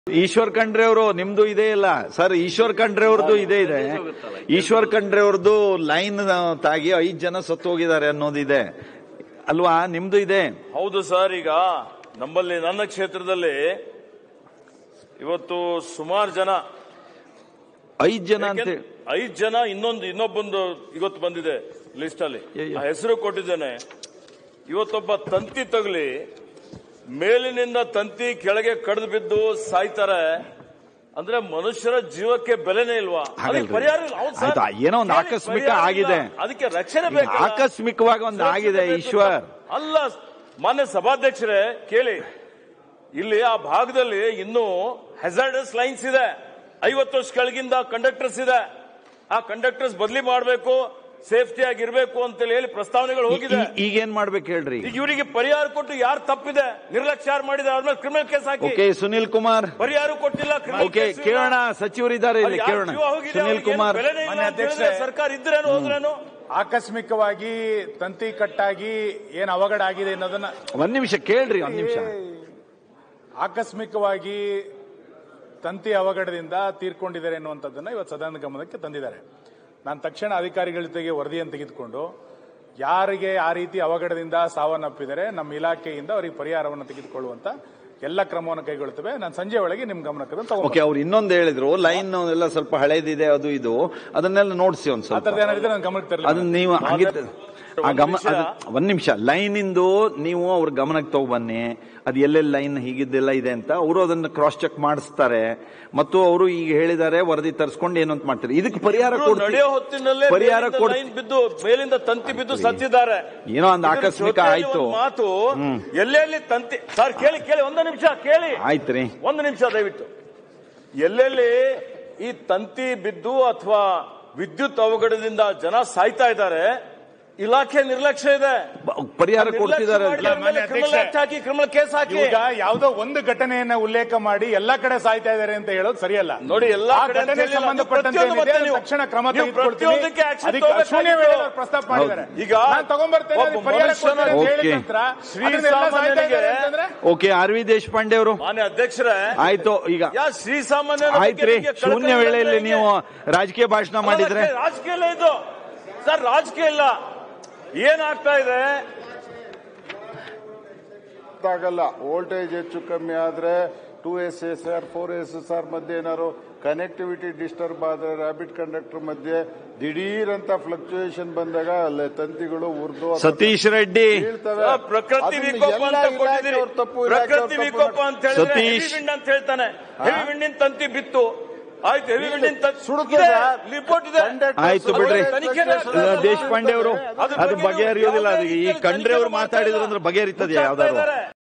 ಈಶ್ವರ್ ಖಂಡ್ರೆ ಅವರು ನಿಮ್ದು ಇದೇ ಇಲ್ಲ ಸರ್ ಈಶ್ವರ್ ಖಂಡ್ರೆ ಅವ್ರದ್ದು ಇದೇ ಇದೆ ಈಶ್ವರ್ ಖಂಡ್ರೆ ಅವ್ರದ್ದು ಲೈನ್ ತಾಗಿ ಐದ್ ಜನ ಸತ್ತು ಹೋಗಿದ್ದಾರೆ ಅನ್ನೋದಿದೆ ಅಲ್ವಾ ನಿಮ್ದು ಇದೆ ಹೌದು ಸರ್ ಈಗ ನಮ್ಮಲ್ಲಿ ನನ್ನ ಕ್ಷೇತ್ರದಲ್ಲಿ ಇವತ್ತು ಸುಮಾರು ಜನ ಐದ್ ಜನ ಅಂತ ಯಾಕೆಂದ್ರೆ ಐದ್ ಜನ ಇನ್ನೊಂದು ಇನ್ನೊಬ್ಬಂದು ಇವತ್ತು ಬಂದಿದೆ ಲಿಸ್ಟ್ ಅಲ್ಲಿ ಏ- ಆ ಹೆಸರು ಕೊಟ್ಟಿದ್ದೇನೆ ಇವತ್ತೊಬ್ಬ ತಂತಿ ತಗಲಿ ಮೇಲಿನಿಂದ ತಂತಿ ಕೆಳಗೆ ಕಡ್ದು ಬಿದ್ದು ಸಾಯ್ತಾರೆ ಅಂದ್ರೆ ಮನುಷ್ಯರ ಜೀವಕ್ಕೆ ಬೆಲೆನೇ ಇಲ್ವಾ ಅದಕ್ಕೆ ಹಾಗಲ್ರಿ. ಪರಿಹಾರ ಇಲ್ಲ. ಹೌದು ಸರ್. ಆಯ್ತು, ಏನೋ ಒಂದು ಕೇಳಿ, ಆಕಸ್ಮಿಕ ಪರಿಹಾರ ಆಗಿದೆ. ಇಲ್ಲ. ಅದಕ್ಕೆ ರಕ್ಷಣೆ ಬೇಕು ಆಕಸ್ಮಿಕವಾಗಿ ಒಂದು ಆಗಿದೆ ಈಶ್ವರ್ ಅಲ್ಲ ಮಾನ್ಯ ಸಭಾಧ್ಯಕ್ಷರೇ ಕೇಳಿ ಇಲ್ಲಿ ಆ ಭಾಗದಲ್ಲಿ ಇನ್ನೂ ಹೆಜಾರ್ಡಸ್ ಲೈನ್ಸ್ ಇದೆ ಐವತ್ತು ವರ್ಷ ಕೆಳಗಿಂದ ಕಂಡಕ್ಟರ್ಸ್ ಇದೆ ಆ ಕಂಡಕ್ಟರ್ಸ್ ಬದಲಿ ಮಾಡಬೇಕು ಸೇಫ್ಟಿ ಆಗಿರ್ಬೇಕು ಅಂತೇಳಿ ಹೇಳಿ ಪ್ರಸ್ತಾವನೆಗಳು ಹೋಗಿದೆ ಈ- ಈಗೇನ್ ಮಾಡ್ಬೇಕು ಹೇಳ್ರಿ ಈಗ ಇವರಿಗೆ ಪರಿಹಾರ ಕೊಟ್ಟು ಯಾರು ತಪ್ಪಿದೆ ನಿರ್ಲಕ್ಷ್ಯ ಯಾರು ಮಾಡಿದೆ ಅವ್ರ ಮೇಲೆ ಕ್ರಿಮಿನಲ್ ಕೇಸ್ ಹಾಕಿ ಓಕೆ ಸುನಿಲ್ ಕುಮಾರ್ ಪರಿಹಾರ ಕೊಟ್ಟಿಲ್ಲ criminal ಓಕೆ case ಇಲ್ಲ. ಕೇಳೋಣ ಸಚಿವರಿದ್ದಾರೆ ಅಲ್ಲಿ ಇಲ್ಲಿ ಯಾರ್ ಕೇಳೋಣ ಜೀವ ಹೋಗಿದೆ, ಸುನಿಲ್ ಅವ್ರಿಗೆ ಏನು ಕುಮಾರ್ ಬೆಲೆನೇ ಇಲ್ಲ ಮಾನ್ಯ ಅಂತ ಹೇಳಿದ್ರೆ ಅಧ್ಯಕ್ಷರೇ. ಸರ್ಕಾರ ಇದ್ರೇನು ಹೋದ್ರೇನು ಆಕಸ್ಮಿಕವಾಗಿ ತಂತಿ ಕಟ್ಟಾಗಿ ಏನ್ ಅವಘಡ ಆಗಿದೆ ಅನ್ನೋದನ್ನ ಒಂದ್ ನಿಮಿಷ ಕೇಳ್ರಿ ಒಂದ್ ನಿಮಿಷ ಆಕಸ್ಮಿಕವಾಗಿ ತಂತಿ ಅವಘಡದಿಂದ ತೀರ್ಕೊಂಡಿದ್ದಾರೆ ಅನ್ನುವಂಥದ್ದನ್ನ ಇವತ್ತು ಸದನದ ಗಮನಕ್ಕೆ ತಂದಿದ್ದಾರೆ ನಾನು ತಕ್ಷಣ ಅಧಿಕಾರಿಗಳ ಜೊತೆಗೆ ವರದಿಯನ್ನು ತೆಗೆದುಕೊಂಡು ಯಾರಿಗೆ ಆ ರೀತಿ ಅವಘಡದಿಂದ ಸಾವನ್ನಪ್ಪಿದರೆ ನಮ್ಮ ಇಲಾಖೆಯಿಂದ ಅವರಿಗೆ ಪರಿಹಾರವನ್ನು ತೆಗೆದುಕೊಳ್ಳುವಂತ ಎಲ್ಲ ಕ್ರಮವನ್ನು ಕೈಗೊಳ್ಳುತ್ತೇವೆ ನಾನು ಸಂಜೆ ಒಳಗೆ ನಿಮ್ ಗಮನಕ್ಕೆ ಅದನ್ನ ತಗೊಂಡು ಓಕೆ ಅವ್ರು ಇನ್ನೊಂದು ಹೇಳಿದ್ರು ಲೈನ್ ಎಲ್ಲ ಸ್ವಲ್ಪ ಹಳೇದಿದೆ ಅದು ಇದು ಅದನ್ನೆಲ್ಲ ನೋಡ್ಸಿ ಒಂದ್ ಆ ಸ್ವಲ್ಪ ಥರದ್ದು ಏನಾರಿದ್ರೆ ನನ್ನ ಗಮನಕ್ಕೆ ತರಲಿ ಅದನ್ನ ನೀವು ಹಂಗಿತ್ತ ಆ ಒಂದ್ ಗಮ ನಿಮಿಷ. ಅದು- ಒಂದ್ ನಿಮಿಷ ಲೈನ್ ಇಂದು ನೀವು ಅವ್ರ ಗಮನಕ್ಕೆ ತಗೊಬನ್ನಿ ಅದು ಎಲ್ಲೆಲ್ಲಿ ಲೈನ್ ಹೀಗಿದ್ದೆಲ್ಲ ಇದೆ ಅಂತ ಅವರು ಅದನ್ನ ಕ್ರಾಸ್ ಚೆಕ್ ಮಾಡಿಸ್ತಾರೆ ಮತ್ತು ಅವರು ಈಗ ಹೇಳಿದ್ದಾರೆ ವರದಿ ತರಿಸ್ಕೊಂಡು ಏನು ಅಂತ ಮಾಡ್ತಾರೆ ಇದಕ್ಕೆ ಪರಿಹಾರ ಇವ್ರು ಕೊಡ್ತೀವಿ ನಡೆಯೋ ಹೊತ್ತಿನಲ್ಲೇ ಪರಿಹಾರ ಮೇಲಿಂದ ಕೊಡ್- ಲೈನ್ ಬಿದ್ದು ಮೇಲಿಂದ ತಂತಿ ಬಿದ್ದು ಸತ್ತಿದ್ದಾರೆ ಏನೋ ಒಂದು ಇದ್ರ ಆಕಸ್ಮಿಕ ಜೊತೆಯಲ್ಲಿ ಆಯ್ತು ಒಂದ್ ಮಾತು ಎಲ್ಲೆಲ್ಲಿ ತಂತಿ ಸರ್ ಕೇಳಿ ಕೇಳಿ ಒಂದು ನಿಮಿಷ ಕೇಳಿ ಆಯ್ತ್ರಿ ಒಂದು ನಿಮಿಷ ದಯವಿಟ್ಟು ಎಲ್ಲೆಲ್ಲಿ ಈ ತಂತಿ ಬಿದ್ದು ಅಥವಾ ವಿದ್ಯುತ್ ಅವಘಡದಿಂದ ಜನ ಸಾಯ್ತಾ ಇದ್ದಾರೆ ಇಲಾಖೆ ನಿರ್ಲಕ್ಷ್ಯ ಇದೆ ಬ- ಪರಿಹಾರ ಕೊಡ್ತಿದ್ದಾರೆ ಮಾನ್ಯ ಕ್ರಿಮಿನಲ್ ಅಧ್ಯಕ್ಷೆ. ಹಾಕಿ ಕ್ರಿಮಿನಲ್ ಕೇಸ್ ಹಾಕಿ ಈಗ ಯಾವುದೋ ಒಂದು ಘಟನೆಯನ್ನ ಉಲ್ಲೇಖ ಮಾಡಿ ಎಲ್ಲಾ ಕಡೆ ಸಾಯ್ತಾ ಇದ್ದಾರೆ ಅಂತ ಹೇಳೋದು ಸರಿಯಲ್ಲ ನೋಡಿ ಎಲ್ಲಾ ಆ ಕಡೆ ಅಂತ ಘಟನೆಗೆ ಹೇಳಿಲ್ಲ. ಸಂಬಂಧಪಟ್ಟಂತೆ ಪ್ರತಿಯೊಂದು ಏನಿದೆ, ಮತ್ತೆ ನೀವು- ತಕ್ಷಣ ಕ್ರಮ ನೀವು ತೆಗೆದುಕೊಳ್ತೀನಿ ಪ್ರತಿಯೊಂದಕ್ಕೆ action ಅದಕ್ಕೆ ತಗೋಬೇಕಾಗಿತ್ತು. ಶೂನ್ಯ ವೇಳೆಯಲ್ಲಿ ಅವ್ರು ಪ್ರಸ್ತಾಪ ಮಾಡಿದ್ದಾರೆ ಈಗ ನಾನು ತಗೊಂಡ್ಬರ್ತೇನೆ ಒಬ್ಬ ಅದಕ್ಕೆ ಪರಿಹಾರ ಮನುಷ್ಯನ- ಕೊಡ್ತೀನಿ ಅಂತ ಹೇಳಿದ ಓಕೆ. ನಂತರ ಶ್ರೀ ಅದನ್ನೆಲ್ಲ ಸಾಯ್ತಾ ಇದ್ದಾರೆ ಸಾಮಾನ್ಯನಿಗೆ- ಅಂತಂದ್ರೆ ಓಕೆ ಆರ್ ವಿ ದೇಶಪಾಂಡೆ ಅವರು ಮಾನ್ಯ ಅಧ್ಯಕ್ಷರೇ ಆಯ್ತು ಈಗ ಯಾ ಶ್ರೀಸಾಮಾನ್ಯ ಆಯ್ತ್ರಿ ಶೂನ್ಯ ವೇಳೆಯಲ್ಲಿ ನೀವು ರಾಜಕೀಯ ಭಾಷಣ ಮಾಡಿದ್ರೆ ರಾಜಕೀಯ ಇಲ್ಲ ಇದು ಸರ್ ರಾಜಕೀಯ ಇಲ್ಲ ಏನಾಗ್ತಾ ಇದೆ ಆಗಲ್ಲ ವೋಲ್ಟೇಜ್ ಹೆಚ್ಚು ಕಮ್ಮಿ ಆದ್ರೆ two S S R four S S R ಮಧ್ಯೆ ಏನಾದ್ರು ಕನೆಕ್ಟಿವಿಟಿ ಡಿಸ್ಟರ್ಬ್ ಆದ್ರೆ ರ್ಯಾಬಿಟ್ ಕಂಡಕ್ಟರ್ ಮಧ್ಯೆ ದಿಢೀರ್ ಅಂತ ಫ್ಲಕ್ಚುಯೇಷನ್ ಬಂದಾಗ ಅಲ್ಲೇ ತಂತಿಗಳು ಉರ್ದು ಅಥವಾ ಸತೀಶ್ ರೆಡ್ಡಿ ಬೀಳ್ತವೆ. ಆ, ಪ್ರಕೃತಿ ಅದನ್ನ ವಿಕೋಪ ಎಲ್ಲ ಅಂತ ಕೊಟ್ಟಿದ್ದೀರಿ ಇಲಾಖೆಯವ್ರ ತಪ್ಪು, ಇಲಾಖೆಯವ್ರ ಪ್ರಕೃತಿ ತಪ್ಪು ವಿಕೋಪ ಅಂತ ಹೇಳಿದ್ರೆ ಸತೀಶ್. ಹೆವಿ ವಿಂಡ್ ಅಂತ ಹೇಳ್ತಾನೆ ಹೆವಿ ವಿಂಡಿನ ತಂತಿ ಬಿತ್ತು ಆಯ್ತು ಹೆವಿ ವಿಂಡಿನ ತಂತಿ ಸುಡುತ್ತದೆ. ರಿಪೋರ್ಟ್ ಇದೆ Conductor ಆಯ್ತು ಅದು ಬಿಡ್ರಿ ತನಿಖೆನೇ ಆಗ್ತಾ ಇಲ್ಲ. ದೇಶಪಾಂಡೆ ಅವರು ಅದ್ರ ಅದು ಬಗ್ಗೆ ಬಗೆಹರಿಯೋದಿಲ್ಲ ಅದು ಈ ಯಾವುದೇ ಖಂಡ್ರೆ ಅವರು ತನಿಖೆ ಮಾತಾಡಿದ್ರು ಅಂದ್ರೆ ಬಗೆಹರಿತದೆ ಯಾವ್ದಾದ್ರು ಇದ್ದಾರೆ.